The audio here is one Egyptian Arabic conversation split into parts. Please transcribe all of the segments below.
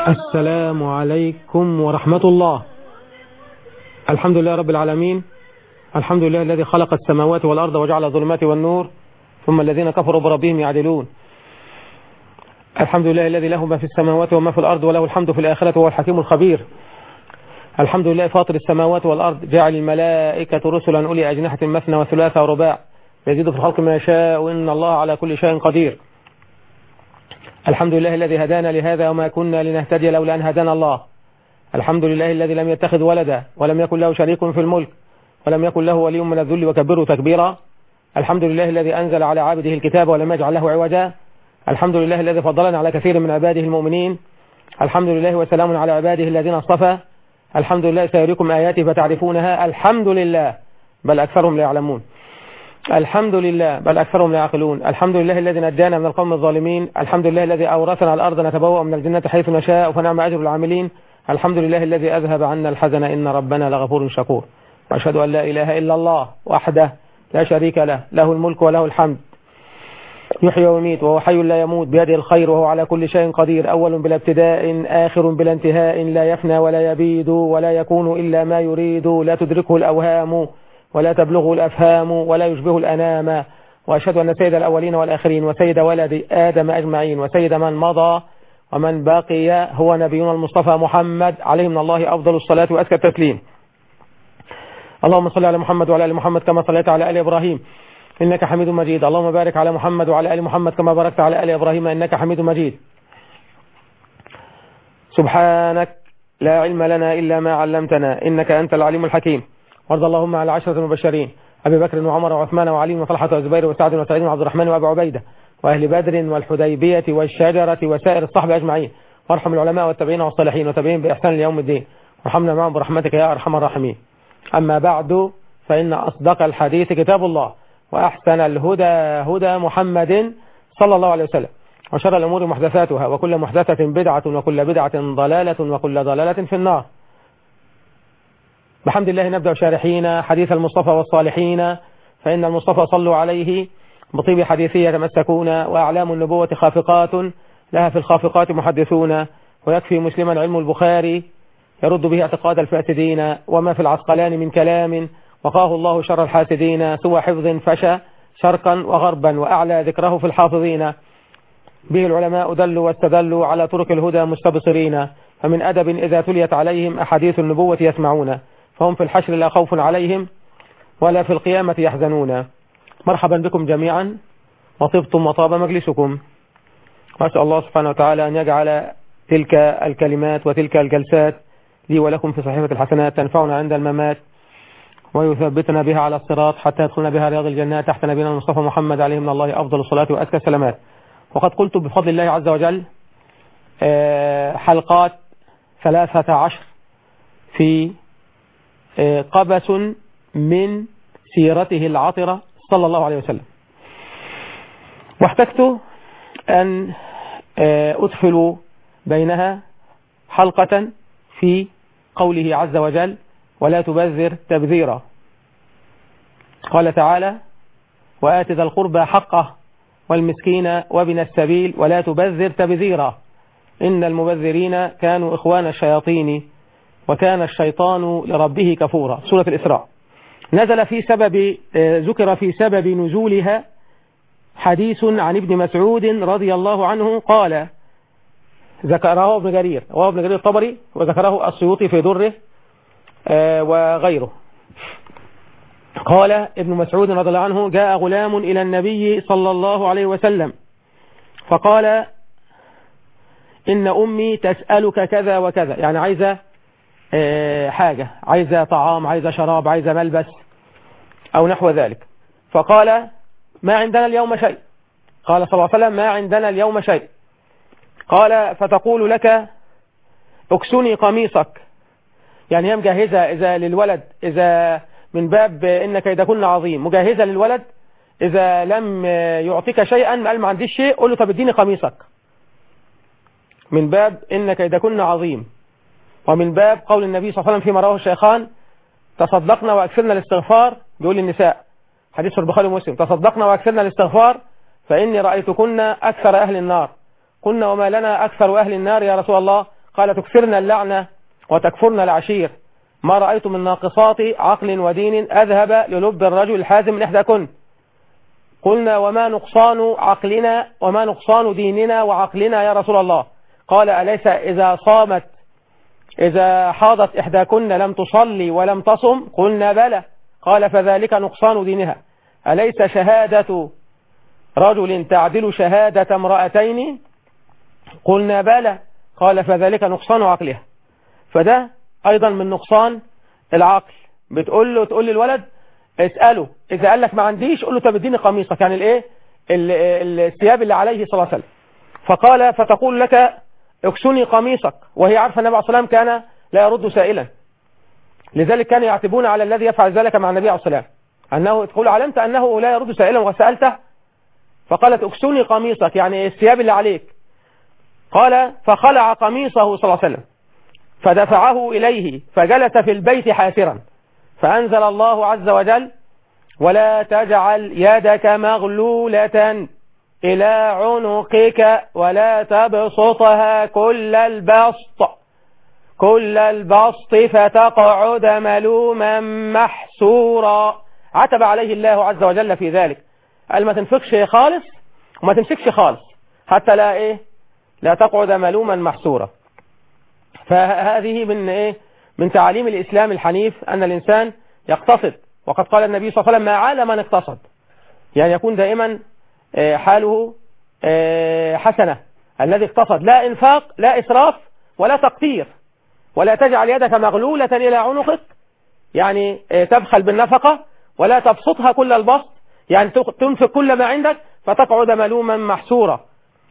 السلام عليكم ورحمة الله الحمد لله رب العالمين الحمد لله الذي خلق السماوات والأرض وجعل الظلمات والنور ثم الذين كفروا بربهم يعدلون الحمد لله الذي له ما في السماوات وما في الأرض وله الحمد في الآخرة وهو الحكيم الخبير الحمد لله فاطر السماوات والأرض جعل الملائكة رسلا أولي أجنحة مثنى وثلاثة ورباع يزيد في الخلق ما يشاء وإن الله على كل شيء قدير الحمد لله الذي هدانا لهذا وما كنا لنهتدي لولا أن هدانا الله الحمد لله الذي لم يتخذ ولدا ولم يكن له شريك في الملك ولم يكن له ولي من الذل وكبره تكبيرا الحمد لله الذي أنزل على عبده الكتاب ولم يجعل له عوجا الحمد لله الذي فضلنا على كثير من عباده المؤمنين الحمد لله وسلام على عباده الذين اصطفى الحمد لله سيريكم آياته فتعرفونها الحمد لله بل أكثرهم لا يعلمون الحمد لله بل أكثرهم لا يعقلون الحمد لله الذي نجانا من القوم الظالمين الحمد لله الذي أورثنا الأرض نتبوأ من الجنة حيث نشاء فنعم أجر العاملين الحمد لله الذي أذهب عنا الحزن إن ربنا لغفور شكور وأشهد أن لا إله إلا الله وحده لا شريك له له الملك وله الحمد يحيي ويميت وهو حي لا يموت بيده الخير وهو على كل شيء قدير أول بلا ابتداء آخر بلا انتهاء لا يفنى ولا يبيد ولا يكون إلا ما يريد لا تدركه الأوهام ولا تبلغه الأفهام ولا يشبه الأنام وأشهد أن سيد الأولين والآخرين وسيد ولد آدم أجمعين وسيد من مضى ومن بقي هو نبينا المصطفى محمد عليه من الله أفضل الصلاة وأزكى التسليم اللهم صل على محمد وعلى آل محمد كما صليت على آل إبراهيم إنك حميد مجيد اللهم بارك على محمد وعلى آل محمد كما باركت على آل إبراهيم إنك حميد مجيد سبحانك لا علم لنا إلا ما علمتنا إنك أنت العليم الحكيم وارض اللهم على عشرة المبشرين أبي بكر وعمر وعثمان وعلي وطلحة وزبير وسعد وسعيد وعبد الرحمن وأبي عبيدة وأهل بدر والحديبية والشجرة وسائر الصحب أجمعين وارحم العلماء والتابعين والصالحين وتابعين بإحسان ليوم الدين وارحمنا معهم برحمتك يا أرحم الراحمين أما بعد فإن أصدق الحديث كتاب الله وأحسن الهدى هدى محمد صلى الله عليه وسلم وشر الأمور محدثاتها وكل محدثة بدعة وكل بدعة ضلالة وكل ضلالة في النار بحمد الله نبدأ شارحين حديث المصطفى والصالحين فإن المصطفى صلوا عليه بطيب حديثه يتمسكون وأعلام النبوة خافقات لها في الخافقات محدثون ويكفي مسلما علم البخاري يرد به اعتقاد الفاسدين وما في العسقلان من كلام وقاه الله شر الحاسدين سوى حفظ فشى شرقا وغربا وأعلى ذكره في الحافظين به العلماء دلوا واستدلوا على طرق الهدى مستبصرين فمن أدب إذا تليت عليهم أحاديث النبوة يسمعون فهم في الحشر لا خوف عليهم ولا في القيامة يحزنون مرحبا بكم جميعا وطبتم وطاب مجلسكم وأسأل الله سبحانه وتعالى أن يجعل تلك الكلمات وتلك الجلسات لي ولكم في صحيفة الحسنات تنفعنا عند الممات ويثبتنا بها على الصراط حتى يدخلنا بها رياض الجنة تحت نبينا المصطفى محمد عليه من الله أفضل الصلاة وأزكى السلامات وقد قلت بفضل الله عز وجل حلقات ثلاثة عشر في قبس من سيرته العطرة صلى الله عليه وسلم واحتجت أن أدخل بينها حلقة في قوله عز وجل ولا تبذر تبذيرا قال تعالى وآت ذا القربى حقه والمسكين وابن السبيل ولا تبذر تبذيرا إن المبذرين كانوا إخوان الشياطين وكان الشيطان لربه كفورا سورة الإسراء نزل في سبب ذكر في سبب نزولها حديث عن ابن مسعود رضي الله عنه قال ذكره ابن جرير وهو ابن جرير الطبري وذكره السيوطي في دره وغيره قال ابن مسعود رضي الله عنه جاء غلام إلى النبي صلى الله عليه وسلم فقال إن أمي تسألك كذا وكذا يعني عايزة حاجة عايزة طعام عايزة شراب عايزة ملبس أو نحو ذلك فقال ما عندنا اليوم شيء قال صلى الله عليه وسلم ما عندنا اليوم شيء قال فتقول لك اكسني قميصك يعني هي مجهزة إذا للولد إذا من باب إن كيدكن عظيم مجهزة للولد إذا لم يعطيك شيئا قال ما عنديش شيء قول له طب اديني قميصك من باب إن كيدكن عظيم ومن باب قول النبي صلى الله عليه وسلم فيما رواه الشيخان تصدقنا وأكثرنا الاستغفار بيقول النساء حديث في البخاري ومسلم تصدقنا وأكثرنا الاستغفار فإني رأيتكن أكثر أهل النار قلنا وما لنا أكثر أهل النار يا رسول الله قال تكثرن اللعنة وتكفرن العشير ما رأيت من ناقصات عقل ودين أذهب للب الرجل الحازم من إحداكن قلنا وما نقصان عقلنا وما نقصان ديننا وعقلنا يا رسول الله قال أليس إذا صامت إذا حاضت إحداكن لم تصلي ولم تصم قلنا بلى قال فذلك نقصان دينها أليس شهادة رجل تعدل شهادة امرأتين قلنا بلى قال فذلك نقصان عقلها فده أيضا من نقصان العقل بتقول له تقول للولد اسأله إذا قال لك ما عنديش قول له طب اديني قميصك يعني الايه الثياب اللي عليه صلى الله عليه وسلم فقال فتقول لك اكسني قميصك وهي عارفة النبي عليه الصلاة والسلام كان لا يرد سائلا لذلك كانوا يعتبون على الذي يفعل ذلك مع النبي عليه الصلاة والسلام أنه تقول علمت أنه لا يرد سائلا وسألته فقالت اكسني قميصك يعني الثياب اللي عليك قال فخلع قميصه صلى الله عليه وسلم فدفعه إليه فجلس في البيت حاسرا فأنزل الله عز وجل ولا تجعل يدك مغلولة إلى عنقك ولا تبسطها كل البسط كل البسط فتقعد ملوما محسورا عتب عليه الله عز وجل في ذلك قال ما تنفقش خالص وما تمسكش خالص حتى لا ايه لا تقعد ملوما محسورا فهذه من ايه من تعاليم الاسلام الحنيف ان الانسان يقتصد وقد قال النبي صلى الله عليه وسلم ما عال من اقتصد يعني يكون دائما حاله حسنة الذي اقتصد لا انفاق لا اسراف ولا تقتير ولا تجعل يدك مغلولة الى عنقك يعني تبخل بالنفقة ولا تبسطها كل البسط يعني تنفق كل ما عندك فتقعد ملوما محسورا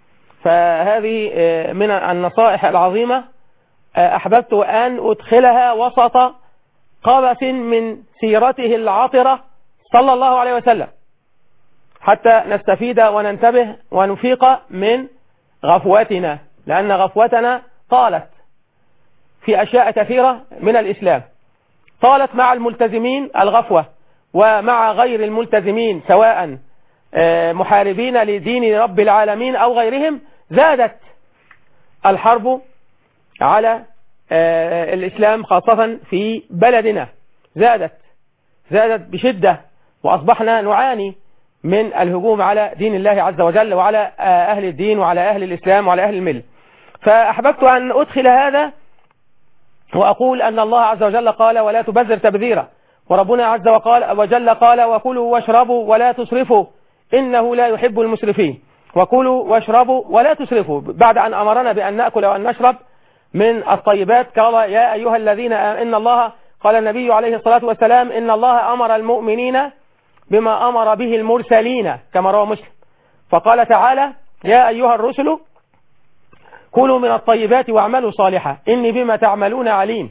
فهذه من النصائح العظيمة أحببت أن أدخلها وسط قبس من سيرته العطرة صلى الله عليه وسلم حتى نستفيد وننتبه ونفيق من غفوتنا لأن غفوتنا طالت في أشياء كثيرة من الإسلام طالت مع الملتزمين الغفوة ومع غير الملتزمين سواء محاربين لدين رب العالمين أو غيرهم زادت الحرب على الإسلام خاصة في بلدنا زادت زادت بشدة وأصبحنا نعاني من الهجوم على دين الله عز وجل وعلى أهل الدين وعلى أهل الإسلام وعلى أهل المل فأحببت أن أدخل هذا وأقول أن الله عز وجل قال ولا تبذر تبذيرا وربنا عز وقال وجل قال وكلوا واشربوا ولا تسرفوا إنه لا يحب المسرفين وكلوا واشربوا ولا تسرفوا بعد أن أمرنا بأن نأكل وأن نشرب من الطيبات قال يا أيها الذين إن الله قال النبي عليه الصلاة والسلام إن الله أمر المؤمنين بما أمر به المرسلين كما روى مسلم فقال تعالى يا أيها الرسل كلوا من الطيبات واعملوا صالحا إني بما تعملون عليم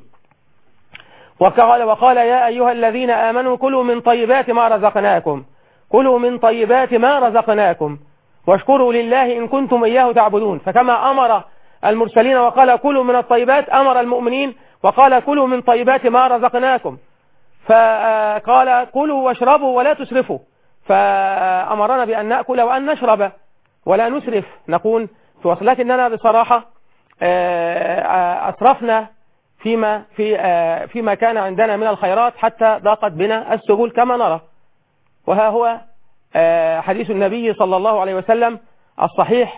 وقال وقال يا أيها الذين آمنوا كلوا من طيبات ما رزقناكم كلوا من طيبات ما رزقناكم واشكروا لله إن كنتم إياه تعبدون فكما أمر المرسلين وقال كلوا من الطيبات أمر المؤمنين وقال كلوا من طيبات ما رزقناكم فقال كلوا واشربوا ولا تسرفوا فأمرنا بأن نأكل وأن نشرب ولا نسرف نكون في وصل لكننا بصراحة أسرفنا فيما في فيما كان عندنا من الخيرات حتى ضاقت بنا السبل كما نرى وها هو حديث النبي صلى الله عليه وسلم الصحيح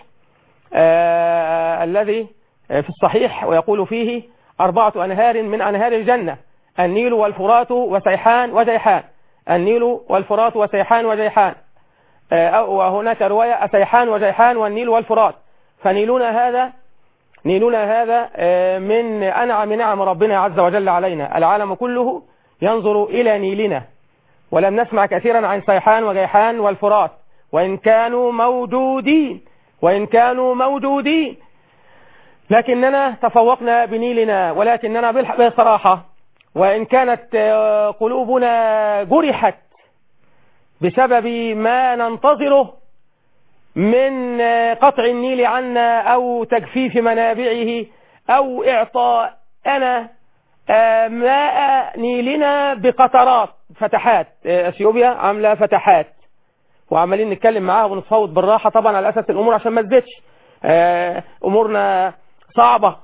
الذي في الصحيح ويقول فيه أربعة أنهار من أنهار الجنة النيل والفرات وسيحان وجيحان النيل والفرات وسيحان وجيحان وهناك رواية سيحان وجيحان والنيل والفرات فنيلنا هذا نيلنا هذا من أنعم نعم ربنا عز وجل علينا العالم كله ينظر إلى نيلنا ولم نسمع كثيرا عن سيحان وجيحان والفرات وإن كانوا موجودين وإن كانوا موجودين لكننا تفوقنا بنيلنا ولكننا بصراحة وإن كانت قلوبنا جرحت بسبب ما ننتظره من قطع النيل عنا أو تجفيف منابعه أو إعطاءنا ماء نيلنا بقطرات فتحات أثيوبيا عاملة فتحات وعمالين نتكلم معاها ونتفاوض بالراحة طبعا على أساس الأمور عشان ما تزيدش أمورنا صعبة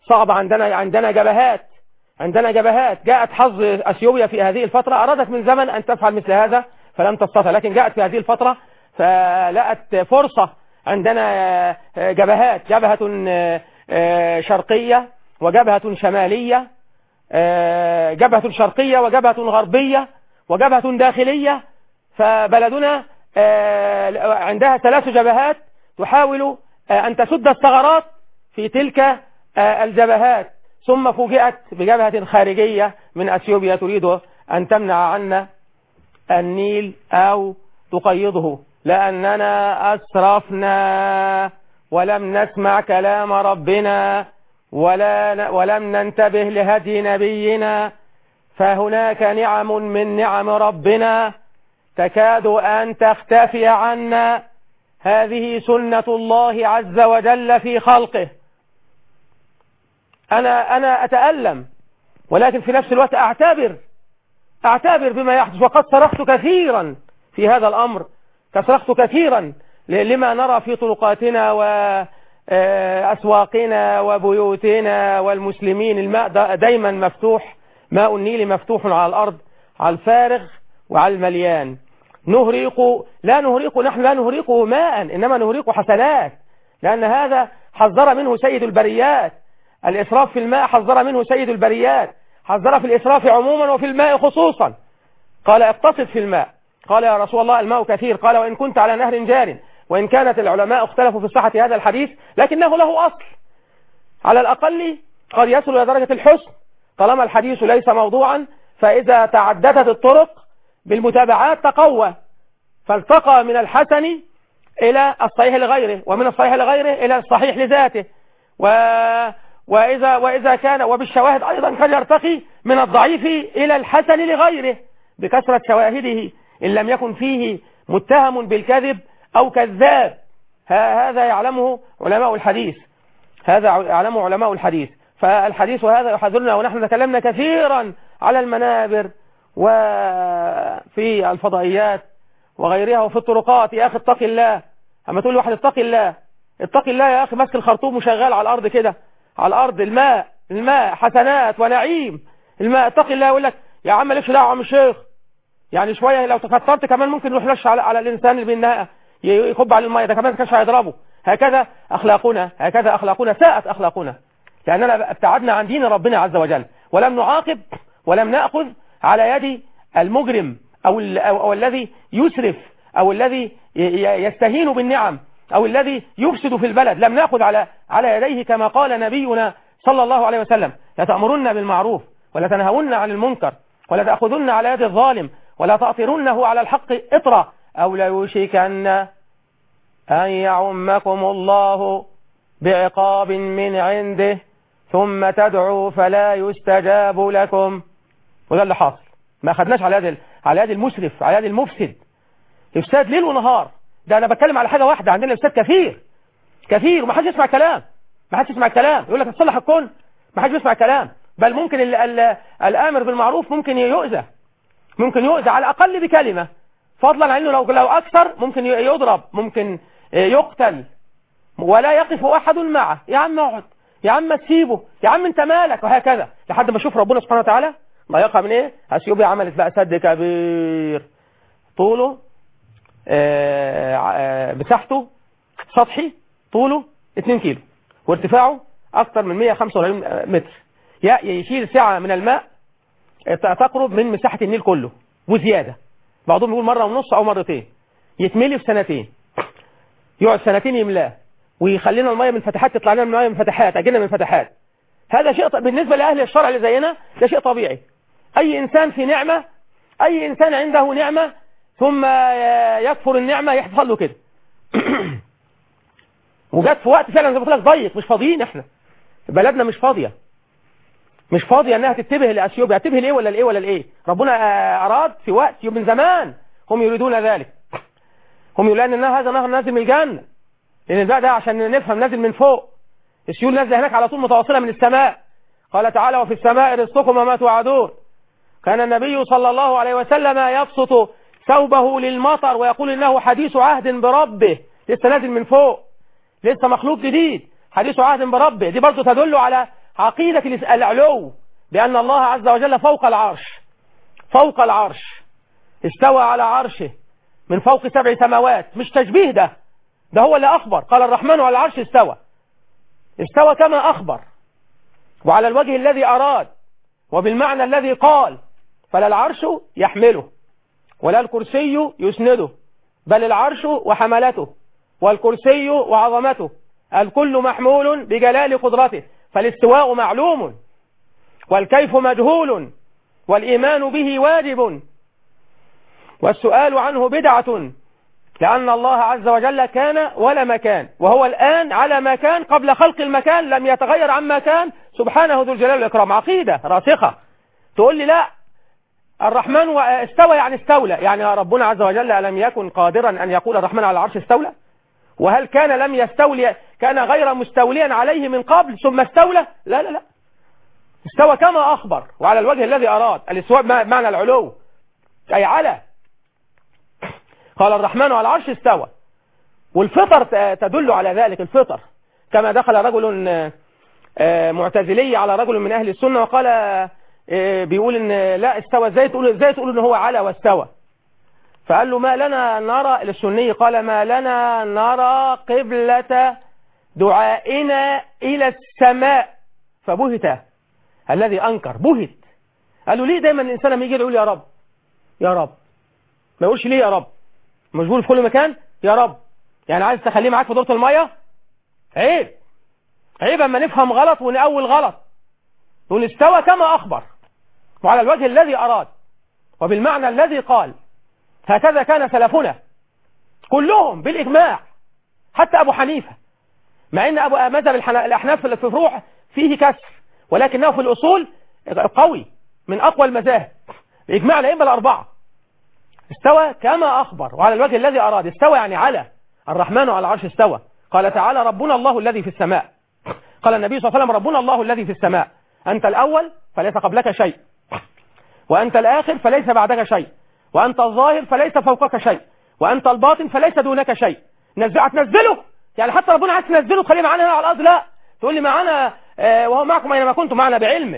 صعبة عندنا عندنا جبهات عندنا جبهات جاءت حظ أثيوبيا في هذه الفترة أرادت من زمن أن تفعل مثل هذا فلم تستطع لكن جاءت في هذه الفترة فلقت فرصة عندنا جبهات جبهة شرقية وجبهة شمالية جبهة شرقية وجبهة غربية وجبهة داخلية فبلدنا عندها ثلاث جبهات تحاول أن تسد الثغرات في تلك الجبهات ثم فوجئت بجبهة خارجية من أثيوبيا تريد أن تمنع عنا النيل أو تقيضه لأننا أسرفنا ولم نسمع كلام ربنا ولا ولم ننتبه لهدي نبينا فهناك نعم من نعم ربنا تكاد أن تختفي عنا هذه سنة الله عز وجل في خلقه أنا, أنا أتألم ولكن في نفس الوقت أعتبر أعتبر بما يحدث وقد صرخت كثيرا في هذا الأمر صرخت كثيرا لما نرى في طرقاتنا وأسواقنا وبيوتنا والمسلمين الماء دايما مفتوح ماء النيل مفتوح على الأرض على الفارغ وعلى المليان نهريق لا نهريق نحن لا نهريقه ماء إنما نهريق حسنات لأن هذا حذر منه سيد البريات الإسراف في الماء حذر منه سيد البريات حذر في الإسراف عموما وفي الماء خصوصا قال اقتصد في الماء قال يا رسول الله الماء كثير قال وإن كنت على نهر جار وإن كانت العلماء اختلفوا في صحة هذا الحديث لكنه له أصل على الأقل قد يصل إلى درجة الحسن طالما الحديث ليس موضوعا فإذا تعددت الطرق بالمتابعات تقوى فالتقى من الحسن إلى الصحيح لغيره ومن الصحيح لغيره إلى الصحيح لذاته و... وإذا, وإذا كان وبالشواهد أيضا قد يرتقي من الضعيف إلى الحسن لغيره بكثرة شواهده إن لم يكن فيه متهم بالكذب أو كذاب هذا يعلمه علماء الحديث هذا يعلمه علماء الحديث فالحديث هذا يحذرنا ونحن تكلمنا كثيرا على المنابر وفي الفضائيات وغيرها وفي الطرقات يا أخي اتق الله أما تقول واحد اتق الله اتق الله يا أخي ماسك الخرطوم وشغال على الأرض كده على الأرض الماء الماء حسنات ونعيم الماء اتق الله يقول لك يا عم ليش دعوه يا عم الشيخ يعني شوية لو تكترت كمان ممكن يروح لش على, على الإنسان اللي بينها يخب على المية ده كمان كانش هيضربه هكذا أخلاقنا هكذا أخلاقنا ساءت أخلاقنا لأننا ابتعدنا عن دين ربنا عز وجل ولم نعاقب ولم نأخذ على يد المجرم أو, أو, أو الذي يسرف أو الذي يستهين بالنعم أو الذي يفسد في البلد لم نأخذ على على يديه كما قال نبينا صلى الله عليه وسلم لتأمرن بالمعروف ولا تنهون عن المنكر ولا تأخذن على يد الظالم ولا تأطرنه على الحق إطرا أو ليوشكن أن يعمكم الله بعقاب من عنده ثم تدعوا فلا يستجاب لكم وده اللي حاصل ما أخذناش على يد على يد المسرف على يد المفسد إفساد ليل ونهار ده أنا بتكلم على حاجة واحدة عندنا إفساد كثير كثير وما حدش يسمع كلام ما حدش يسمع كلام يقول لك تصلح الكون ما حدش يسمع كلام بل ممكن ال ال الآمر بالمعروف ممكن يؤذى ممكن يؤذى على الأقل بكلمة فضلا عن انه لو لو أكثر ممكن يضرب ممكن يقتل ولا يقف أحد معه يا عم اقعد يا عم تسيبه يا عم انت مالك وهكذا لحد ما اشوف ربنا سبحانه وتعالى ضيقها من ايه اثيوبيا عملت بقى سد كبير طوله مساحته سطحي طوله 2 كيلو وارتفاعه اكثر من 145 متر يشيل سعة من الماء تقرب من مساحة النيل كله وزيادة بعضهم يقول مرة ونص او مرتين يتملي في سنتين يقعد سنتين يملاه ويخلينا المية من فتحات تطلع لنا المية من فتحات اجينا من فتحات هذا شيء ط... بالنسبة لأهل الشرع اللي زينا ده شيء طبيعي أي إنسان في نعمة أي إنسان عنده نعمة ثم يكفر النعمة يحصل له كده وجات في وقت فعلا زي ما قلت لك ضيق مش فاضيين احنا بلدنا مش فاضية مش فاضية انها تتبه لأثيوبيا تتبه لإيه ولا لإيه ولا لإيه ربنا أراد في وقت من زمان هم يريدون ذلك هم يقولون ان هذا نهر نازل من الجنة لأن ده ده عشان نفهم نازل من فوق السيول نازله هناك على طول متواصلة من السماء قال تعالى وفي السماء رزقكم وما توعدون كان النبي صلى الله عليه وسلم يبسط ثوبه للمطر ويقول إنه حديث عهد بربه لسه نازل من فوق لسه مخلوق جديد حديث عهد بربه دي برضه تدل على عقيدة العلو بأن الله عز وجل فوق العرش فوق العرش استوى على عرشه من فوق سبع سماوات مش تشبيه ده ده هو اللي أخبر قال الرحمن على العرش استوى استوى كما أخبر وعلى الوجه الذي أراد وبالمعنى الذي قال فلا العرش يحمله ولا الكرسي يسنده بل العرش وحملته والكرسي وعظمته الكل محمول بجلال قدرته فالاستواء معلوم والكيف مجهول والإيمان به واجب والسؤال عنه بدعة لأن الله عز وجل كان ولا مكان وهو الآن على مكان قبل خلق المكان لم يتغير عن مكان سبحانه ذو الجلال والإكرام عقيدة راسخة تقول لي لا الرحمن استوى يعني استولى يعني ربنا عز وجل ألم يكن قادرا أن يقول الرحمن على العرش استولى وهل كان لم يستولي كان غير مستوليا عليه من قبل ثم استولى لا لا لا استوى كما أخبر وعلى الوجه الذي أراد الاستواء معنى العلو أي على قال الرحمن على العرش استوى والفطر تدل على ذلك الفطر كما دخل رجل معتزلي على رجل من أهل السنة وقال بيقول ان لا استوى ازاي تقول ازاي تقول ان هو على واستوى فقال له ما لنا نرى السني قال ما لنا نرى قبلة دعائنا إلى السماء فبهت الذي أنكر بهت قال له ليه دايما الإنسان لما يجي يقول يا رب يا رب ما يقولش ليه يا رب مشغول في كل مكان يا رب يعني عايز تخليه معاك في دورة المية عيب عيب اما نفهم غلط ونأول غلط نقول استوى كما أخبر وعلى الوجه الذي أراد وبالمعنى الذي قال هكذا كان سلفنا كلهم بالإجماع حتى أبو حنيفة مع أن أبو مذهب الأحناف في الفروع فيه كسر ولكنه في الأصول قوي من أقوى المذاهب بإجماع الأئمة الأربعة استوى كما أخبر وعلى الوجه الذي أراد استوى يعني على الرحمن على العرش استوى قال تعالى ربنا الله الذي في السماء قال النبي صلى الله عليه وسلم ربنا الله الذي في السماء أنت الأول فليس قبلك شيء وأنت الآخر فليس بعدك شيء وأنت الظاهر فليس فوقك شيء وأنت الباطن فليس دونك شيء نزع تنزله يعني حتى ربنا عايز تنزله تخليه معانا هنا على الأرض لا تقول لي معانا آه وهو معكم أينما كنتم معنا بعلمه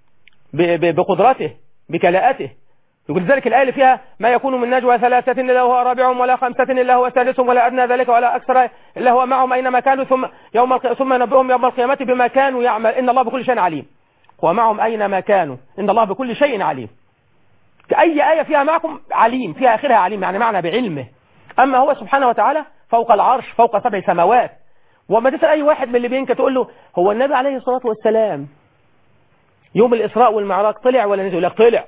بقدرته بكلاءته يقول ذلك الآية اللي فيها ما يكون من نجوى ثلاثة إلا هو رابعهم ولا خمسة إلا هو سادسهم ولا أدنى ذلك ولا أكثر إلا هو معهم أينما كانوا ثم يوم الق... ثم ينبئهم يوم القيامة بما كانوا يعمل إن الله بكل شيء عليم ومعهم أينما كانوا إن الله بكل شيء عليم أي آية فيها معكم عليم فيها آخرها عليم يعني معنى بعلمه أما هو سبحانه وتعالى فوق العرش فوق سبع سماوات وما تسأل أي واحد من اللي بينك تقول له هو النبي عليه الصلاة والسلام يوم الإسراء والمعراج طلع ولا نزل لك طلع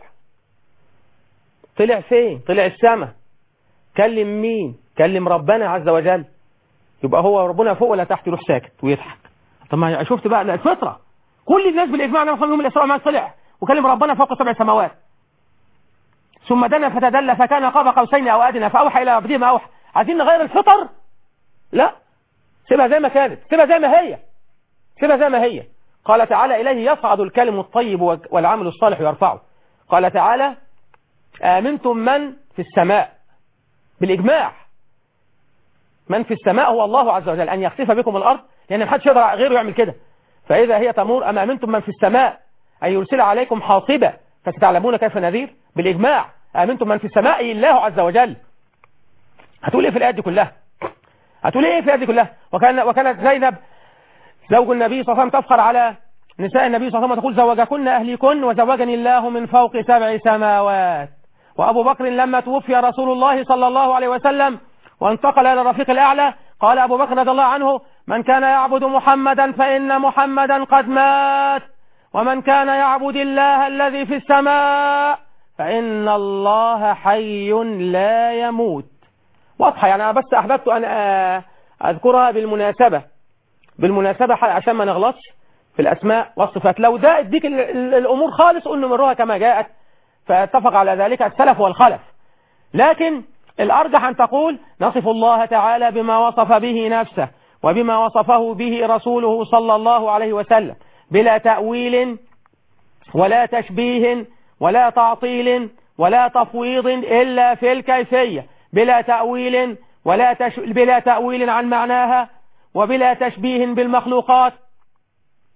طلع فين طلع السماء كلم مين كلم ربنا عز وجل يبقى هو ربنا فوق ولا تحت يروح ساكت ويضحك طب ما شفت بقى الفطرة كل الناس بالإجماع أنه يوم الإسراء والمعراج طلع وكلم ربنا فوق سبع سماوات ثم دنا فتدلى فكان قاب قوسين أو أدنى فأوحى إلى عبده ما أوحى عايزين نغير الفطر لا سيبها زي ما كانت سيبها زي ما هي سيبها زي ما هي قال تعالى إليه يصعد الكلم الطيب والعمل الصالح يرفعه قال تعالى آمنتم من في السماء بالإجماع من في السماء هو الله عز وجل أن يخسف بكم الأرض لأن محدش يقدر غيره يعمل كده فإذا هي تمور أم آمنتم من في السماء أن يرسل عليكم حاصبة فستعلمون كيف نذير بالإجماع آمنتم من في السماء الله عز وجل هتقول إيه في الآيات دي كلها هتقول إيه في الآيات دي كلها وكان وكانت زينب زوج النبي صلى الله عليه وسلم تفخر على نساء النبي صلى الله عليه وسلم تقول زوجكن أهلكن وزوجني الله من فوق سبع سماوات وأبو بكر لما توفي رسول الله صلى الله عليه وسلم وانتقل إلى الرفيق الأعلى قال أبو بكر رضي الله عنه من كان يعبد محمدا فإن محمدا قد مات ومن كان يعبد الله الذي في السماء فإن الله حي لا يموت واضحة يعني أنا بس أحببت أن أذكرها بالمناسبة بالمناسبة عشان ما نغلطش في الأسماء والصفات لو ده اديك الأمور خالص قلنا نمرها كما جاءت فاتفق على ذلك السلف والخلف لكن الأرجح أن تقول نصف الله تعالى بما وصف به نفسه وبما وصفه به رسوله صلى الله عليه وسلم بلا تأويل ولا تشبيه ولا تعطيل ولا تفويض إلا في الكيفية بلا تأويل ولا تش... بلا تأويل عن معناها وبلا تشبيه بالمخلوقات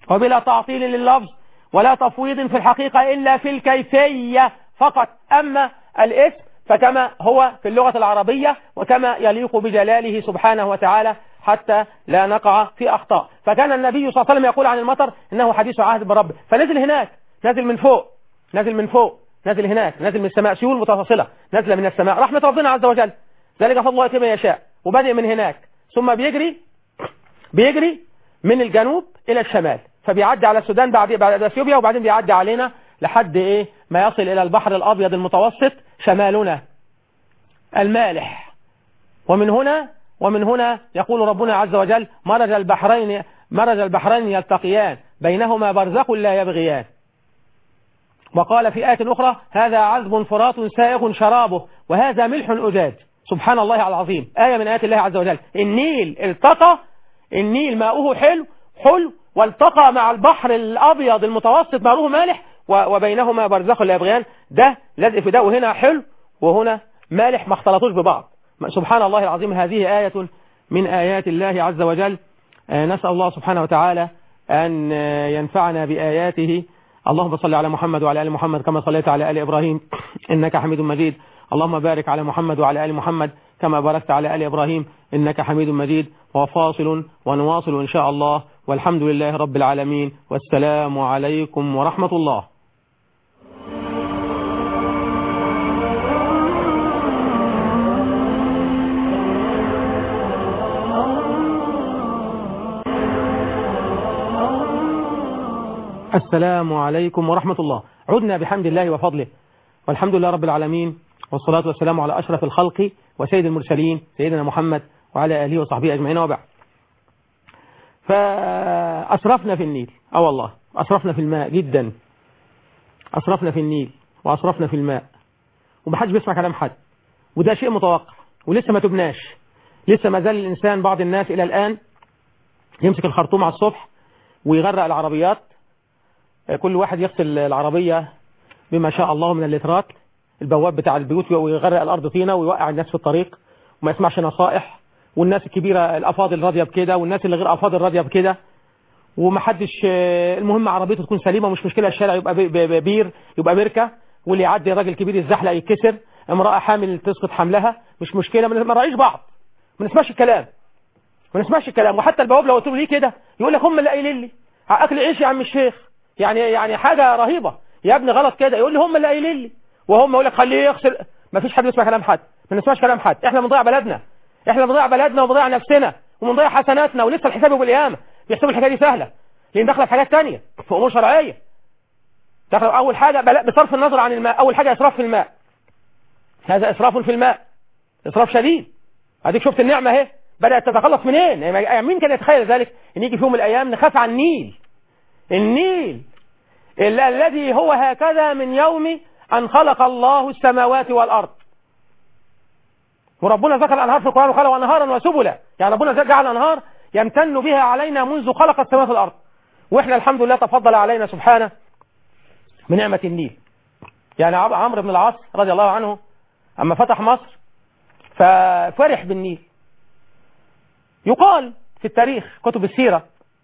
وبلا تعطيل لللفظ ولا تفويض في الحقيقة إلا في الكيفية فقط أما الاسم فكما هو في اللغة العربية وكما يليق بجلاله سبحانه وتعالى حتى لا نقع في أخطاء فكان النبي صلى الله عليه وسلم يقول عن المطر إنه حديث عهد برب فنزل هناك نزل من فوق نزل من فوق نزل هناك نزل من السماء سيول متفاصلة نزل من السماء رحمة ربنا عز وجل ذلك فضل الله كما يشاء وبدأ من هناك ثم بيجري بيجري من الجنوب إلى الشمال فبيعدي على السودان بعد بعد اثيوبيا وبعدين بيعدي علينا لحد ايه ما يصل الى البحر الابيض المتوسط شمالنا المالح ومن هنا ومن هنا يقول ربنا عز وجل مرج البحرين مرج البحرين يلتقيان بينهما برزخ لا يبغيان وقال في آية أخرى هذا عذب فرات سائغ شرابه وهذا ملح أجاج سبحان الله العظيم آية من آيات الله عز وجل النيل التقى النيل ماؤه حلو حلو والتقى مع البحر الأبيض المتوسط ماؤه مالح وبينهما برزخ لا يبغيان ده لازق في ده وهنا حلو وهنا مالح ما اختلطوش ببعض سبحان الله العظيم هذه آية من آيات الله عز وجل نسأل الله سبحانه وتعالى أن ينفعنا بآياته اللهم صل على محمد وعلى آل محمد كما صليت على آل إبراهيم إنك حميد مجيد اللهم بارك على محمد وعلى آل محمد كما باركت على آل إبراهيم إنك حميد مجيد وفاصل ونواصل إن شاء الله والحمد لله رب العالمين والسلام عليكم ورحمة الله السلام عليكم ورحمة الله عدنا بحمد الله وفضله والحمد لله رب العالمين والصلاة والسلام على أشرف الخلق وسيد المرسلين سيدنا محمد وعلى آله وصحبه أجمعين وبعد فأسرفنا في النيل اه والله أسرفنا في الماء جدا أسرفنا في النيل وأسرفنا في الماء ومحدش بيسمع كلام حد وده شيء متوقع ولسه ما تبناش لسه ما زال الإنسان بعض الناس إلى الآن يمسك الخرطوم على الصبح ويغرق العربيات كل واحد يغسل العربية بما شاء الله من اللترات البواب بتاع البيوت ويغرق الأرض طينة ويوقع الناس في الطريق وما يسمعش نصائح والناس الكبيرة الأفاضل راضية بكده والناس اللي غير أفاضل راضية بكده ومحدش المهم عربيته تكون سليمة مش مشكلة الشارع يبقى بير يبقى بركة واللي يعدي راجل كبير يتزحلق يتكسر امرأة حامل تسقط حملها مش مشكلة ما نراعيش بعض ما نسمعش الكلام ما نسمعش الكلام وحتى البواب لو قلت له ليه كده يقول لك هم اللي قايلين لي اكل عيش يا عم الشيخ يعني يعني حاجة رهيبة يا ابني غلط كده يقول لي هم اللي قايلين لي وهم يقول لك خليه يغسل ما فيش حد يسمع كلام حد ما نسمعش كلام حد احنا بنضيع بلدنا احنا بنضيع بلدنا وبنضيع نفسنا وبنضيع حسناتنا ولسه الحساب يوم القيامه بيحسبوا الحكايه دي سهله لان داخله في حاجات ثانيه في امور شرعيه داخل اول حاجه بصرف النظر عن الماء اول حاجه اسراف في الماء هذا اسراف في الماء اسراف شديد اديك شفت النعمه اهي بدات تتخلص منين يعني مين كان يتخيل ذلك ان يجي في يوم من الايام نخاف على النيل النيل الذي هو هكذا من يوم أن خلق الله السماوات والأرض وربنا ذكر الأنهار في القرآن وقال وأنهارا وسبلا يعني ربنا جعل أنهار يمتن بها علينا منذ خلق السماوات والأرض وإحنا الحمد لله تفضل علينا سبحانه بنعمة النيل يعني عمرو بن العاص رضي الله عنه أما فتح مصر ففرح بالنيل يقال في التاريخ كتب السيرة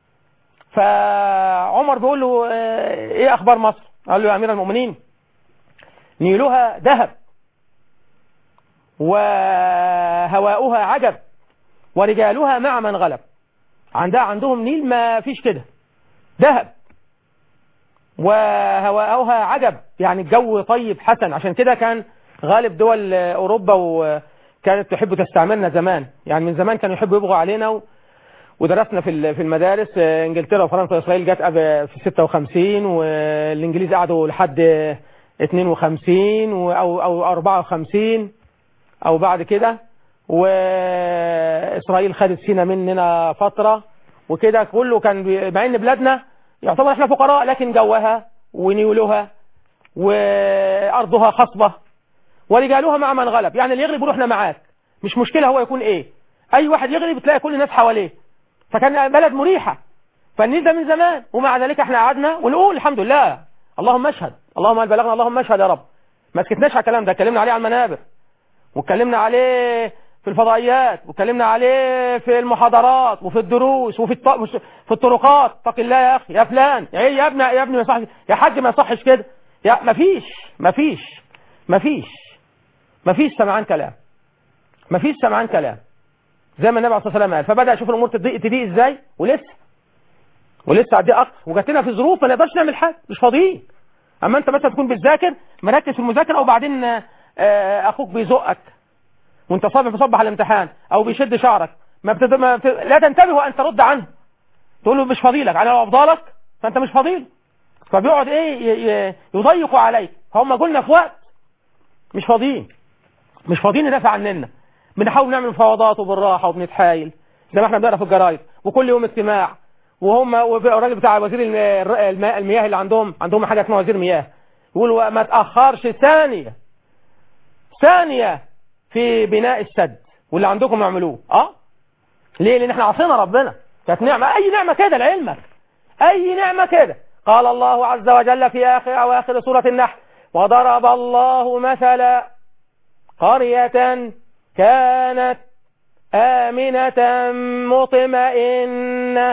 فعمر بيقول له ايه اخبار مصر قال له يا امير المؤمنين نيلها ذهب وهواؤها عجب ورجالها مع من غلب عندها عندهم نيل ما فيش كده ذهب وهواؤها عجب يعني الجو طيب حسن عشان كده كان غالب دول اوروبا وكانت تحب تستعملنا زمان يعني من زمان كانوا يحبوا يبغوا علينا و... ودرسنا في في المدارس انجلترا وفرنسا واسرائيل جت في 56 والانجليز قعدوا لحد 52 او او 54 او بعد كده واسرائيل خدت سينا مننا فترة وكده كله كان مع ان بلادنا يعتبر احنا فقراء لكن جوها ونيولها وارضها خصبة ورجالها مع من غلب يعني اللي يغلب يقول احنا معاك مش مشكلة هو يكون ايه اي واحد يغلب تلاقي كل الناس حواليه فكان بلد مريحة فالنيل ده من زمان ومع ذلك احنا قعدنا ونقول الحمد لله اللهم اشهد اللهم بلغنا اللهم اشهد يا رب ما سكتناش على الكلام ده اتكلمنا عليه على المنابر واتكلمنا عليه في الفضائيات واتكلمنا عليه في المحاضرات وفي الدروس وفي الط... في الطرقات اتق الله يا اخي يا فلان يا ايه يا ابني يا ابني ما يصحش يا حاج ما يصحش كده يا مفيش مفيش مفيش مفيش سمعان كلام مفيش سمعان كلام زي ما النبي عليه الصلاه والسلام قال فبدا يشوف الامور تضيق تضيق ازاي ولسه ولسه عدي اكتر وجات لنا في ظروف ما نقدرش نعمل حاجه مش فاضيين اما انت مثلا تكون بتذاكر مركز في المذاكره وبعدين آه، اخوك بيزقك وانت صابح بصبح على الامتحان او بيشد شعرك ما, بتد... ما بت... لا تنتبه وان ترد عنه تقول له مش فاضيلك انا لو افضلك فانت مش فاضيل فبيقعد ايه ي... ي... يضيق عليك هم قلنا في وقت مش فاضيين مش فاضيين ندافع عننا بنحاول نعمل مفاوضات وبالراحه وبنتحايل زي ما احنا بنقرا في الجرايد وكل يوم اجتماع وهم والراجل بتاع وزير الماء المياه اللي عندهم عندهم حاجه اسمها وزير مياه يقول ما تاخرش ثانيه ثانيه في بناء السد واللي عندكم اعملوه اه ليه لان احنا عصينا ربنا كانت نعمه اي نعمه كده لعلمك اي نعمه كده قال الله عز وجل في اخر اواخر سوره النحل وضرب الله مثلا قريه كانت آمنة مطمئنة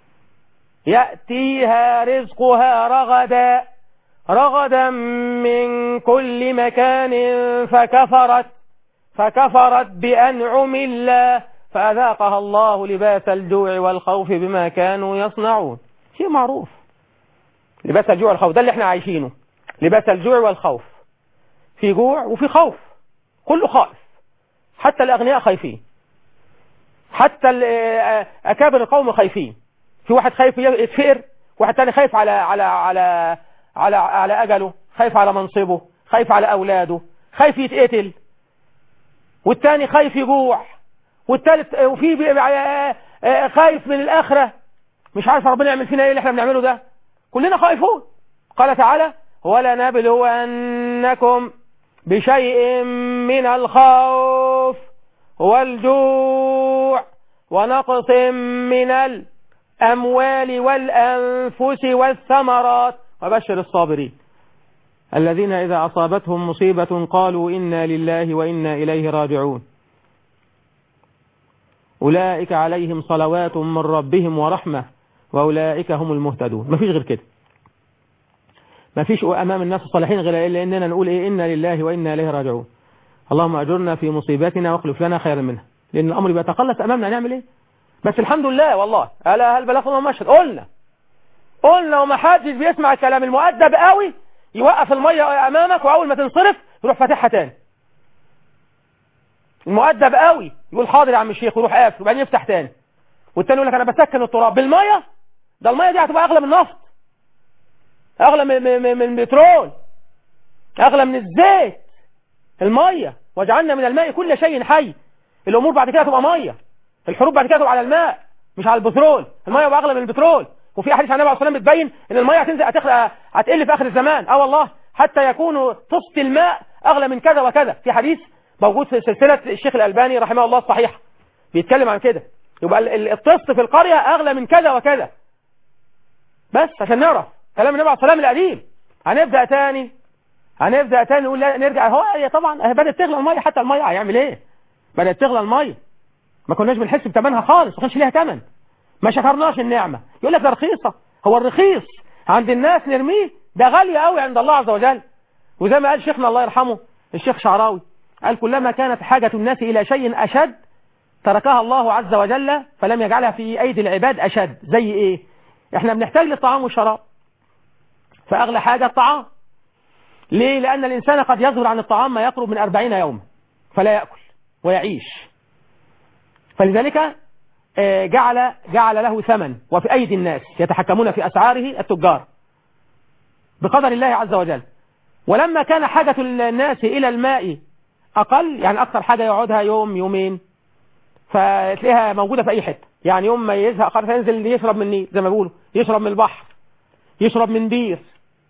يأتيها رزقها رغدا رغدا من كل مكان فكفرت فكفرت بأنعم الله فأذاقها الله لباس الجوع والخوف بما كانوا يصنعون شيء معروف لباس الجوع والخوف ده اللي احنا عايشينه لباس الجوع والخوف في جوع وفي خوف كله خائف حتى الأغنياء خايفين حتى أكابر القوم خايفين في واحد خايف يتفقر واحد تاني خايف على على على على على أجله خايف على منصبه خايف على أولاده خايف يتقتل والتاني خايف يجوع والتالت وفي خايف من الآخرة مش عارف ربنا يعمل فينا ايه اللي احنا بنعمله ده كلنا خايفون قال تعالى ولا نبلونكم بشيء من الخوف والجوع ونقص من الأموال والأنفس والثمرات وبشر الصابرين الذين إذا أصابتهم مصيبة قالوا إنا لله وإنا إليه راجعون أولئك عليهم صلوات من ربهم ورحمة وأولئك هم المهتدون ما فيش غير كده ما فيش أمام الناس الصالحين غير إلا إننا نقول إيه إنا لله وإنا إليه راجعون اللهم أجرنا في مصيبتنا واخلف لنا خيرا منها لأن الأمر بيتقلص أمامنا نعمل إيه بس الحمد لله والله ألا هل بلغنا المشهد قلنا قلنا وما حدش بيسمع الكلام المؤدب قوي يوقف المية أمامك وأول ما تنصرف يروح فاتحها تاني المؤدب قوي يقول حاضر يا عم الشيخ ويروح قافل وبعدين يفتح تاني والتاني يقول لك أنا بسكن التراب بالمية ده المية دي هتبقى أغلى من النفط أغلى من, من, من البترول أغلى من الزيت المية وجعلنا من الماء كل شيء حي الأمور بعد كده تبقى مية الحروب بعد كده تبقى على الماء مش على البترول المية بقى أغلى من البترول وفي حديث عن النبي عليه الصلاة والسلام بتبين ان المية هتنزل هتخلق هتقل في آخر الزمان اه والله حتى يكون طست الماء أغلى من كذا وكذا في حديث موجود في سلسلة الشيخ الألباني رحمه الله الصحيحة بيتكلم عن كده يبقى الطست في القرية أغلى من كذا وكذا بس عشان نعرف كلام النبي عليه الصلاة والسلام القديم هنبدأ تاني هنبدأ تاني نقول لا نرجع هو هي طبعا بدأت تغلى المية حتى المية هيعمل ايه بدأت تغلى المية ما كناش بنحس بثمنها خالص ما كانش ليها ثمن ما شكرناش النعمة يقول لك ده رخيصة هو الرخيص عند الناس نرميه ده غالية قوي عند الله عز وجل وزي ما قال شيخنا الله يرحمه الشيخ شعراوي قال كلما كانت حاجة الناس إلى شيء أشد تركها الله عز وجل فلم يجعلها في أيدي العباد أشد زي إيه إحنا بنحتاج للطعام والشراب فأغلى حاجة الطعام ليه لأن الإنسان قد يظهر عن الطعام ما يقرب من أربعين يوما فلا يأكل ويعيش فلذلك جعل جعل له ثمن وفي أيدي الناس يتحكمون في أسعاره التجار بقدر الله عز وجل ولما كان حاجة الناس إلى الماء أقل يعني أكثر حاجة يقعدها يوم يومين فتلاقيها موجودة في أي حتة يعني يوم ما يزهق خلاص ينزل يشرب من النيل زي ما بيقولوا يشرب من البحر يشرب من بير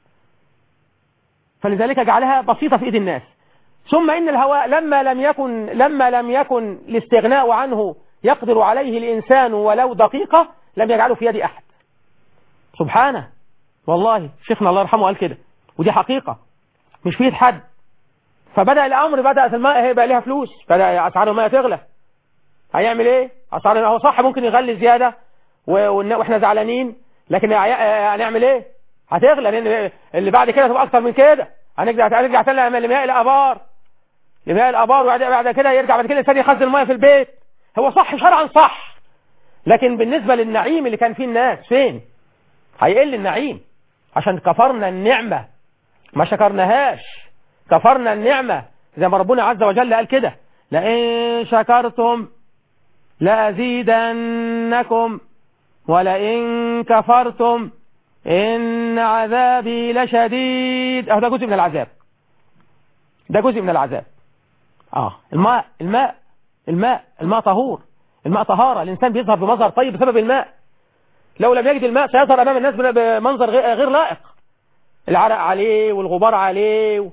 فلذلك جعلها بسيطة في ايد الناس ثم ان الهواء لما لم يكن لما لم يكن الاستغناء عنه يقدر عليه الانسان ولو دقيقة لم يجعله في يد احد سبحانه والله شيخنا الله يرحمه قال كده ودي حقيقة مش في يد حد فبدأ الأمر بدأت الماء هيبقى ليها فلوس بدأ أسعار الماء تغلى هيعمل ايه أسعار هو صح ممكن يغلي زيادة واحنا زعلانين لكن هنعمل ايه هتغلى لان اللي بعد كده تبقى اكتر من كده هنرجع هنرجع تاني لمياه الابار لمياه الابار وبعد بعد كده يرجع بعد كده الانسان يخزن الميه في البيت هو صح شرعا صح لكن بالنسبة للنعيم اللي كان فيه الناس فين هيقل النعيم عشان كفرنا النعمة ما شكرناهاش كفرنا النعمة زي ما ربنا عز وجل قال كده لئن شكرتم لأزيدنكم ولئن كفرتم إن عذابي لشديد أهو ده جزء من العذاب ده جزء من العذاب آه الماء الماء الماء الماء طهور الماء طهارة الإنسان بيظهر بمظهر طيب بسبب الماء لو لم يجد الماء سيظهر أمام الناس بمنظر غير لائق العرق عليه والغبار عليه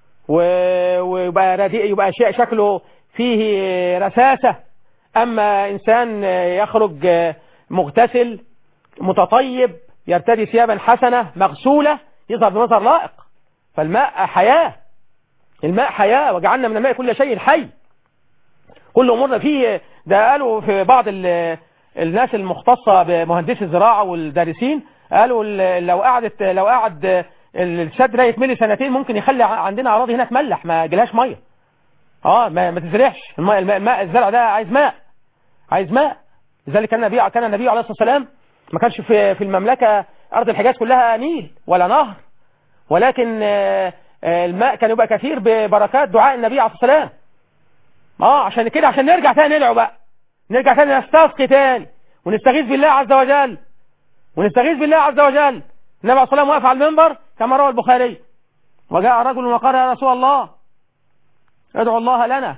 ويبقى رديء يبقى شيء شكله فيه رساسة أما إنسان يخرج مغتسل متطيب يرتدي ثيابا حسنة مغسولة يظهر بمظهر لائق فالماء حياة الماء حياة وجعلنا من الماء كل شيء حي كل أمورنا فيه ده قالوا في بعض الناس المختصة بمهندسي الزراعة والدارسين قالوا لو قعدت لو قعد السد ده يتملي سنتين ممكن يخلي عندنا اراضي هنا تملح ما جالهاش ميه اه ما, ما تزرعش الماء, الماء, الماء الزرع ده عايز ماء عايز ماء لذلك كان النبي كان النبي عليه الصلاه والسلام ما كانش في في المملكه ارض الحجاز كلها نيل ولا نهر ولكن الماء كان يبقى كثير ببركات دعاء النبي عليه الصلاه والسلام اه عشان كده عشان نرجع تاني ندعو بقى نرجع تاني نستسقي تاني ونستغيث بالله عز وجل ونستغيث بالله عز وجل النبي عليه الصلاه والسلام واقف على المنبر كما روى البخاري وجاء رجل وقال يا رسول الله ادعو الله لنا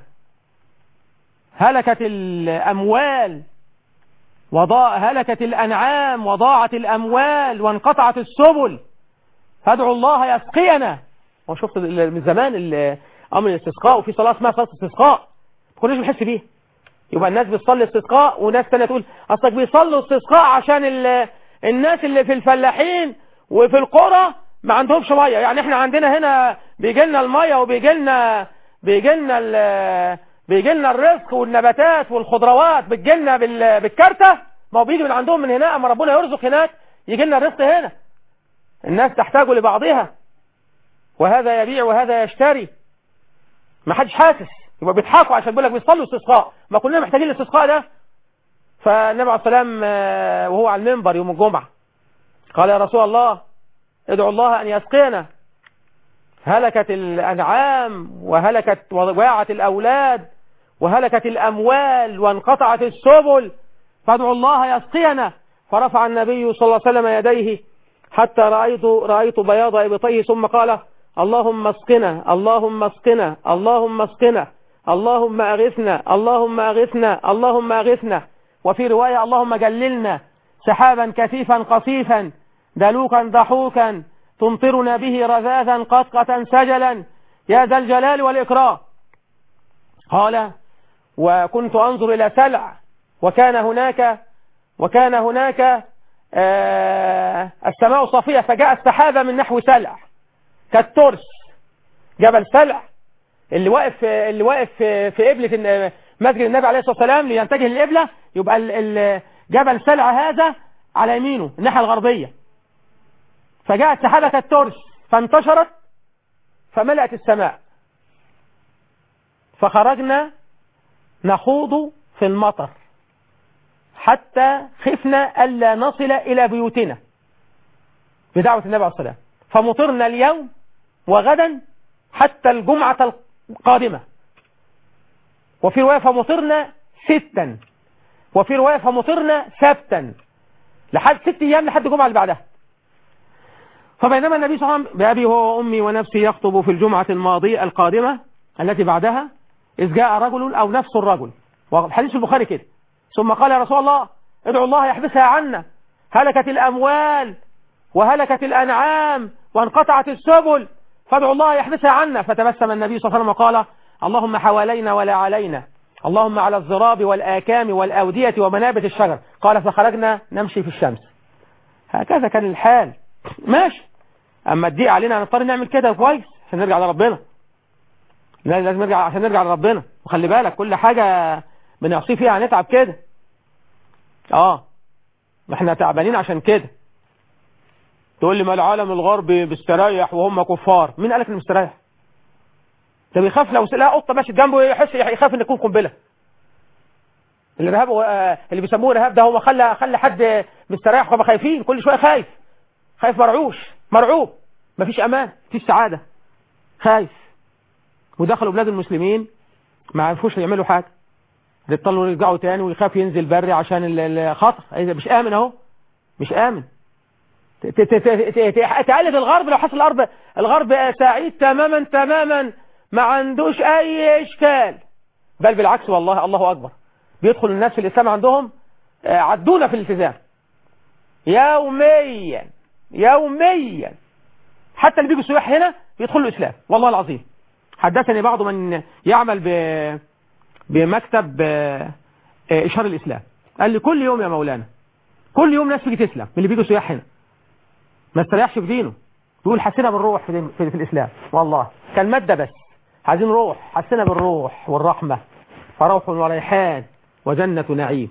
هلكت الأموال وضاء هلكت الأنعام وضاعت الأموال وانقطعت السبل فادعو الله يسقينا وشفت من زمان أمر الاستسقاء وفي صلاة اسمها صلاة استسقاء ما كناش بنحس بيها يبقى الناس بتصلي استسقاء وناس تانية تقول أصلك بيصلوا استسقاء عشان الناس اللي في الفلاحين وفي القرى ما عندهمش ميه يعني احنا عندنا هنا بيجي لنا الميه وبيجي لنا بيجي لنا بيجي لنا الرزق والنباتات والخضروات بتجي لنا بالكارته ما هو بيجي من عندهم من هنا اما ربنا يرزق هناك يجي لنا الرزق هنا الناس تحتاج لبعضها وهذا يبيع وهذا يشتري ما حدش حاسس يبقى بيضحكوا عشان بيقول لك بيصلوا استسقاء ما كلنا محتاجين الاستسقاء ده فالنبي عليه السلام وهو على المنبر يوم الجمعه قال يا رسول الله ادعو الله أن يسقينا هلكت الأنعام وهلكت وضاعت الأولاد وهلكت الأموال وانقطعت السبل فادعو الله يسقينا فرفع النبي صلى الله عليه وسلم يديه حتى رأيت, رأيت بياض إبطيه ثم قال اللهم اسقنا اللهم اسقنا اللهم اسقنا اللهم أغثنا اللهم أغثنا اللهم أغثنا وفي رواية اللهم جللنا سحابا كثيفا قصيفا دلوكا ضحوكا تمطرنا به رذاذا قطقة سجلا يا ذا الجلال والإكرام قال وكنت أنظر إلى سلع وكان هناك وكان هناك آه السماء صافية فجاءت سحابة من نحو سلع كالترس جبل سلع اللي واقف اللي واقف في قبلة مسجد النبي عليه الصلاة والسلام لينتجه للقبلة يبقى جبل سلع هذا على يمينه الناحية الغربية فجاءت سحابة كالترس فانتشرت فملأت السماء فخرجنا نخوض في المطر حتى خفنا ألا نصل إلى بيوتنا بدعوة النبي عليه الصلاة والسلام فمطرنا اليوم وغدا حتى الجمعة القادمة وفي رواية فمطرنا ستا وفي رواية فمطرنا سبتا لحد ست أيام لحد الجمعة اللي بعدها فبينما النبي صلى الله عليه وسلم بأبي هو وأمي ونفسي يخطب في الجمعة الماضية القادمة التي بعدها إذ جاء رجل أو نفس الرجل وحديث البخاري كده ثم قال يا رسول الله ادعو الله يحبسها عنا هلكت الأموال وهلكت الأنعام وانقطعت السبل فادعو الله يحبسها عنا فتبسم النبي صلى الله عليه وسلم وقال اللهم حوالينا ولا علينا اللهم على الزراب والآكام والأودية ومنابت الشجر قال فخرجنا نمشي في الشمس هكذا كان الحال ماشي اما تضيق علينا هنضطر نعمل كده كويس عشان نرجع لربنا لازم نرجع عشان نرجع لربنا وخلي بالك كل حاجة بنعصي فيها هنتعب كده اه احنا تعبانين عشان كده تقول لي ما العالم الغربي بيستريح وهم كفار مين قالك انه مستريح ده بيخاف لو لا قطه ماشيه جنبه يحس يخاف ان يكون قنبله الارهاب هو آه، اللي بيسموه ارهاب ده هو خلى خلى حد مستريح هم خايفين كل شويه خايف خايف مرعوش مرعوب مفيش امان مفيش سعاده خايف ودخلوا بلاد المسلمين ما عرفوش يعملوا حاجه يضطروا يرجعوا تاني ويخاف ينزل بري عشان ال- الخطر إيه مش امن اهو مش امن ت- ت- ت- ت- ت- تقلد الغرب لو حصل الغرب الغرب سعيد تماما تماما ما عندوش اي اشكال بل بالعكس والله الله اكبر بيدخل الناس في الاسلام عندهم آه، عدونا في الالتزام يوميا يوميا حتى اللي بيجوا سياح هنا بيدخلوا الاسلام والله العظيم حدثني بعض من يعمل ب بمكتب آه، آه، اشهار الاسلام قال لي كل يوم يا مولانا كل يوم ناس تيجي تسلم من اللي بيجوا سياح هنا ما استريحش في دينه يقول حسنا بالروح في, دين في, في الاسلام والله كان ماده بس عايزين روح حسنا بالروح والرحمه فروح وريحان وجنه نعيم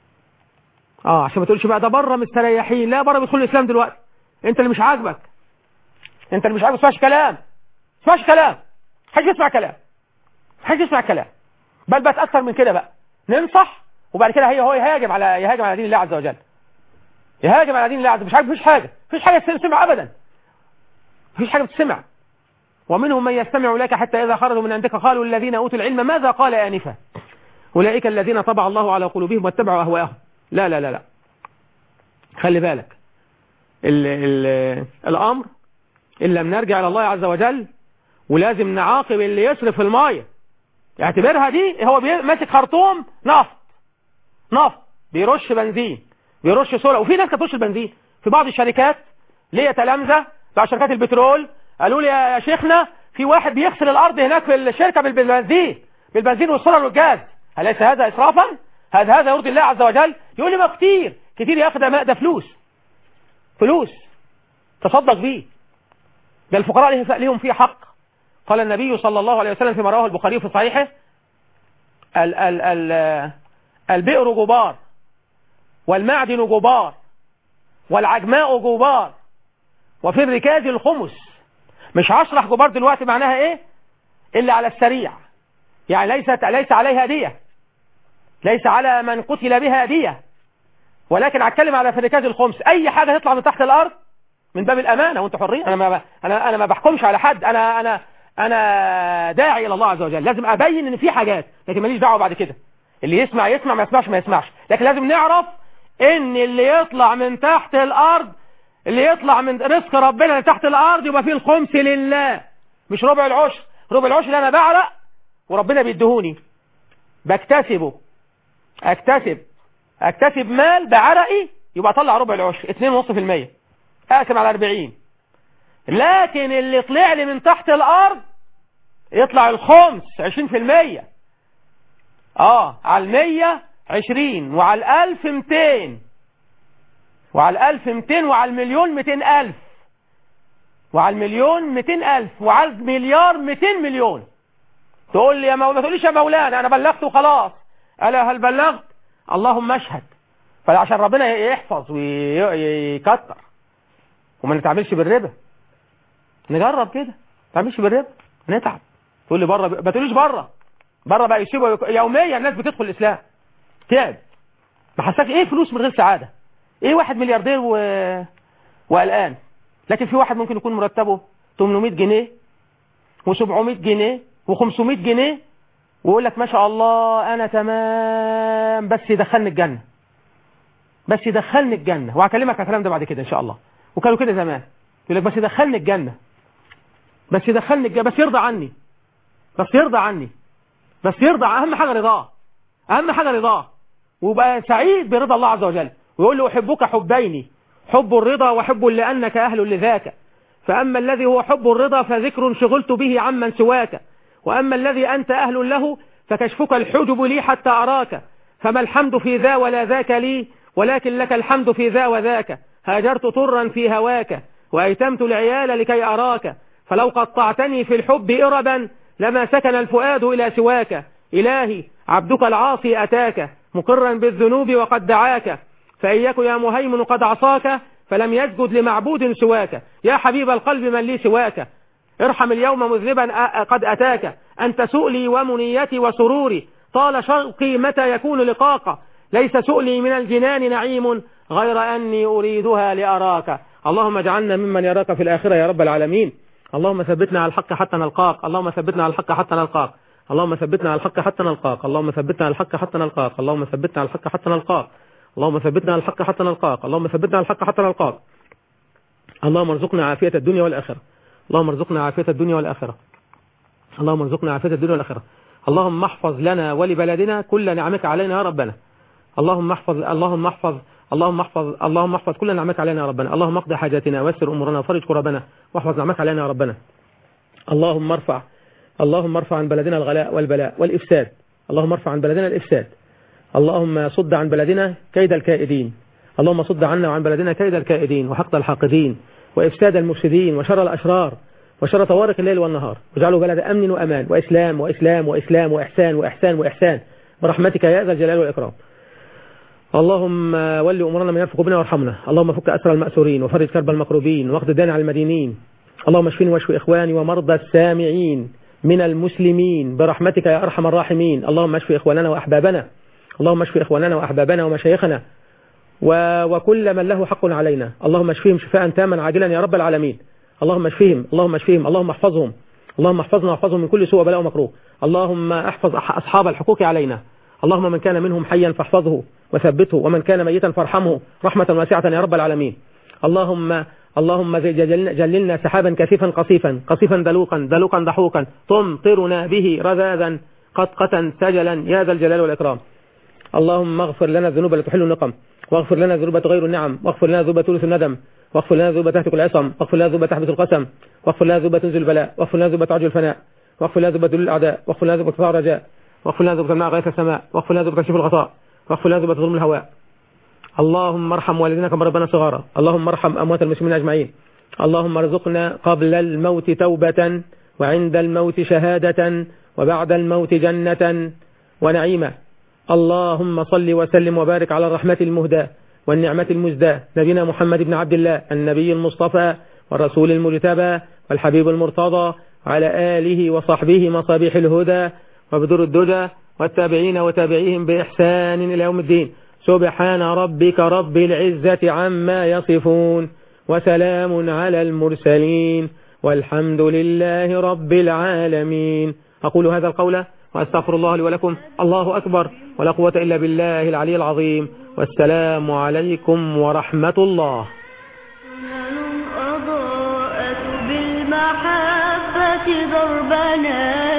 اه عشان ما تقولش بقى ده بره مستريحين لا بره بيدخلوا الاسلام دلوقتي انت اللي مش عاجبك انت اللي مش عاجبك ما تسمعش كلام ما تسمعش كلام حاجه يسمع كلام حاجه يسمع كلام بل بس اكثر من كده بقى ننصح وبعد كده هي هو يهاجم على يهاجم على دين الله عز وجل يهاجم على دين الله عز وجل مش عارف مفيش حاجه مفيش حاجه تسمع ابدا مفيش حاجه بتسمع ومنهم من يستمع لك حتى اذا خرجوا من عندك قالوا الذين اوتوا العلم ماذا قال انفا اولئك الذين طبع الله على قلوبهم واتبعوا اهواءهم لا لا لا لا خلي بالك ال ال الامر ان لم نرجع الى الله عز وجل ولازم نعاقب اللي يصرف المايه اعتبرها دي هو بي- ماسك خرطوم نفط نفط بيرش بنزين بيرش سولة وفي ناس كانت ترش البنزين في بعض الشركات ليا تلامذه بتاع شركات البترول قالوا لي يا يا شيخنا في واحد بيغسل الارض هناك في الشركه بال- بالبنزين بالبنزين والسولر والجاز اليس هذا اسرافا هذا هذا يرضي الله عز وجل يقول لي ما كتير كتير ياخد ماء ده فلوس فلوس تصدق بيه ده الفقراء ليه- ليهم فيه حق قال النبي صلى الله عليه وسلم فيما رواه البخاري في صحيحه ال ال ال البئر جبار والمعدن جبار والعجماء جبار وفي الركاز الخمس مش هشرح جبار دلوقتي معناها ايه الا على السريع يعني ليست ليس عليها دية ليس على من قتل بها دية ولكن هتكلم على في الركاز الخمس اي حاجة تطلع من تحت الارض من باب الامانه وانتوا حرين انا ما انا انا ما بحكمش على حد انا انا انا داعي الى الله عز وجل لازم ابين ان في حاجات لكن ماليش دعوه بعد كده اللي يسمع يسمع ما يسمعش ما يسمعش لكن لازم نعرف ان اللي يطلع من تحت الارض اللي يطلع من رزق ربنا من تحت الارض يبقى فيه الخمس لله مش ربع العشر ربع العشر اللي انا بعرق وربنا بيدهوني بكتسبه اكتسب اكتسب مال بعرقي يبقى اطلع ربع العشر 2.5% اقسم على 40 لكن اللي طلع لي من تحت الارض يطلع الخمس 20% اه على المية 20 وعلى الالف 200 وعلى الالف 200 وعلى المليون 200 الف وعلى المليون 200 الف وعلى المليار 200 مليون تقول لي يا مولانا ما تقوليش يا مولانا انا بلغت وخلاص الا هل بلغت اللهم اشهد فعشان ربنا يحفظ ويكتر وما نتعاملش بالربا نجرب كده ما نتعاملش بالربا نتعب تقول لي بره ما تقوليش بره بره بقى يسيبوا يوميا الناس بتدخل الاسلام تعب ما حساك ايه فلوس من غير سعاده ايه واحد ملياردير و... وقلقان لكن في واحد ممكن يكون مرتبه 800 جنيه و700 جنيه و500 جنيه ويقول لك ما شاء الله انا تمام بس يدخلني الجنه بس يدخلني الجنه وهكلمك على الكلام ده بعد كده ان شاء الله وكانوا كده زمان يقول لك بس يدخلني الجنه بس يدخلني الجنه بس يرضى عني بس يرضى عني بس يرضى اهم حاجه رضاه اهم حاجه رضاه ويبقى سعيد برضا الله عز وجل ويقول له احبك حبين حب الرضا وحب لانك اهل لذاك فاما الذي هو حب الرضا فذكر شغلت به عمن سواك واما الذي انت اهل له فكشفك الحجب لي حتى اراك فما الحمد في ذا ولا ذاك لي ولكن لك الحمد في ذا وذاك هاجرت طرا في هواك وأيتمت العيال لكي أراك فلو قطعتني في الحب إربا لما سكن الفؤاد إلى سواك إلهي عبدك العاصي أتاك مقرا بالذنوب وقد دعاك فإن يكن يا مهيمن قد عصاك فلم يسجد لمعبود سواك يا حبيب القلب من لي سواك ارحم اليوم مذنبا قد أتاك أنت سؤلي ومنيتي وسروري طال شوقي متى يكون لقاك ليس سؤلي من الجنان نعيم غير أني أريدها لأراك اللهم اجعلنا ممن يراك في الآخرة يا رب العالمين اللهم ثبتنا على الحق حتى نلقاك اللهم ثبتنا على الحق حتى نلقاك اللهم ثبتنا على الحق حتى نلقاك اللهم ثبتنا على الحق حتى نلقاك اللهم ثبتنا على الحق حتى نلقاك اللهم ثبتنا على الحق حتى نلقاك اللهم ثبتنا على الحق حتى نلقاك اللهم ارزقنا عافية الدنيا والآخرة اللهم ارزقنا عافية الدنيا والآخرة اللهم ارزقنا عافية الدنيا والآخرة اللهم احفظ لنا ولبلدنا كل نعمك علينا يا ربنا اللهم احفظ اللهم احفظ اللهم احفظ اللهم احفظ كل نعمك علينا يا ربنا اللهم اقضي حاجاتنا ويسر امورنا وفرج كربنا واحفظ نعمك علينا يا ربنا اللهم ارفع اللهم ارفع عن بلدنا الغلاء والبلاء والافساد اللهم ارفع عن بلدنا الافساد اللهم صد عن بلدنا كيد الكائدين اللهم صد عنا وعن بلدنا كيد الكائدين وحقد الحاقدين وإفساد المفسدين وشر الأشرار وشر طوارق الليل والنهار واجعله بلد أمن وأمان وإسلام وإسلام وإسلام وإحسان وإحسان وإحسان برحمتك يا ذا الجلال والإكرام اللهم ولي أمورنا من يرفق بنا وارحمنا اللهم فك أسر المأسورين وفرج كرب المكروبين واقض الدين على المدينين اللهم اشفني واشفي إخواني ومرضى السامعين من المسلمين برحمتك يا أرحم الراحمين اللهم اشفي إخواننا وأحبابنا اللهم اشفي إخواننا وأحبابنا ومشايخنا و... وكل من له حق علينا اللهم اشفيهم شفاء تاما عاجلا يا رب العالمين اللهم اشفيهم اللهم اشفيهم اللهم احفظهم اللهم احفظنا واحفظهم من كل سوء وبلاء ومكروه اللهم احفظ أصحاب الحقوق علينا اللهم من كان منهم حيا فاحفظه وثبته ومن كان ميتا فارحمه رحمة واسعة يا رب العالمين اللهم اللهم جللنا سحابا كثيفا قصيفا قصيفا دلوقا دلوقا ضحوكا تمطرنا به رذاذا قطقة سجلا يا ذا الجلال والإكرام اللهم اغفر لنا الذنوب التي تحل النقم واغفر لنا ذنوب غير النعم واغفر لنا ذنوب تورث الندم واغفر لنا ذنوب تهتك العصم واغفر لنا ذنوب تحبس القسم واغفر لنا ذنوب تنزل البلاء واغفر لنا ذنوب تعجل الفناء واغفر لنا ذنوب دل الأعداء واغفر لنا ذنوب ارتفاع الرجاء واغفر لنا ذنوب تمنع غيث السماء واغفر لنا ذنوب تكشف الغطاء واغفر لنا ذنوب ظلم الهواء اللهم ارحم والدينا كما ربنا صغارا اللهم ارحم أموات المسلمين أجمعين اللهم ارزقنا قبل الموت توبة وعند الموت شهادة وبعد الموت جنة ونعيمة اللهم صل وسلم وبارك على الرحمة المهداة والنعمة المزداة نبينا محمد بن عبد الله النبي المصطفى والرسول المجتبى والحبيب المرتضى على آله وصحبه مصابيح الهدى وبدر الدجى والتابعين وتابعيهم بإحسان إلى يوم الدين سبحان ربك رب العزة عما يصفون وسلام على المرسلين والحمد لله رب العالمين أقول هذا القول وأستغفر الله لي ولكم الله أكبر ولا قوة إلا بالله العلي العظيم والسلام عليكم ورحمة الله أضاءت بالمحبة ضربنا